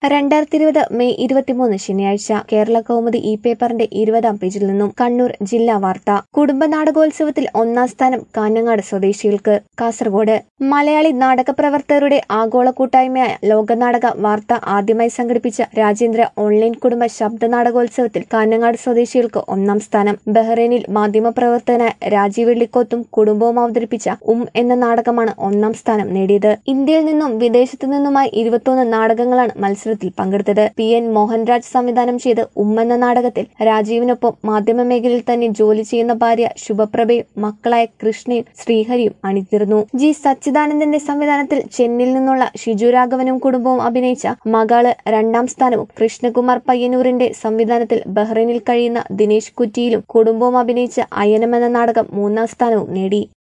രണ്ടായിരത്തി ഇരുപത് മെയ് ഇരുപത്തിമൂന്ന് ശനിയാഴ്ച കേരള കൗമുദി ഈ പേപ്പറിന്റെ ഇരുപതാം പേജിൽ നിന്നും കണ്ണൂർ ജില്ലാ വാർത്ത കുടുംബ നാടകോത്സവത്തിൽ ഒന്നാം സ്ഥാനം കാഞ്ഞങ്ങാട് സ്വദേശികൾക്ക് കാസർഗോഡ് മലയാളി നാടക പ്രവർത്തകരുടെ ആഗോള കൂട്ടായ്മയായ ലോകനാടക വാർത്ത ആദ്യമായി സംഘടിപ്പിച്ച രാജ്യാന്തര ഓൺലൈൻ കുടുംബ ശബ്ദ നാടകോത്സവത്തിൽ കാഞ്ഞങ്ങാട് സ്വദേശികൾക്ക് ഒന്നാം സ്ഥാനം ബഹ്റൈനിൽ മാധ്യമപ്രവർത്തകനായ രാജീവ് വെള്ളിക്കോത്തും കുടുംബവും അവതരിപ്പിച്ച ഉം എന്ന നാടകമാണ് ഒന്നാം സ്ഥാനം നേടിയത് ഇന്ത്യയിൽ നിന്നും വിദേശത്തു നിന്നുമായി ഇരുപത്തൊന്ന് നാടകങ്ങളാണ് മത്സരത്തിൽ പങ്കെടുത്തത് പി എൻ മോഹൻരാജ് സംവിധാനം ചെയ്ത് ഉം എന്ന നാടകത്തിൽ രാജീവിനൊപ്പം മാധ്യമ മേഖലയിൽ തന്നെ ജോലി ചെയ്യുന്ന ഭാര്യ ശുഭപ്രഭയും മക്കളായ കൃഷ്ണയും ശ്രീഹരിയും അണിനിരുന്നു ജി സച്ചിദാനന്ദന്റെ സംവിധാനത്തിൽ ചെന്നിൽ നിന്നുള്ള ഷിജു രാഘവനും കുടുംബവും അഭിനയിച്ച മകള് രണ്ടാം സ്ഥാനവും കൃഷ്ണകുമാർ പയ്യന്നൂരിന്റെ സംവിധാനത്തിൽ ബഹ്റൈനിൽ കഴിയുന്ന ദിനേശ് കുറ്റിയിലും കുടുംബവും അഭിനയിച്ച അയനം എന്ന നാടകം മൂന്നാം സ്ഥാനവും നേടി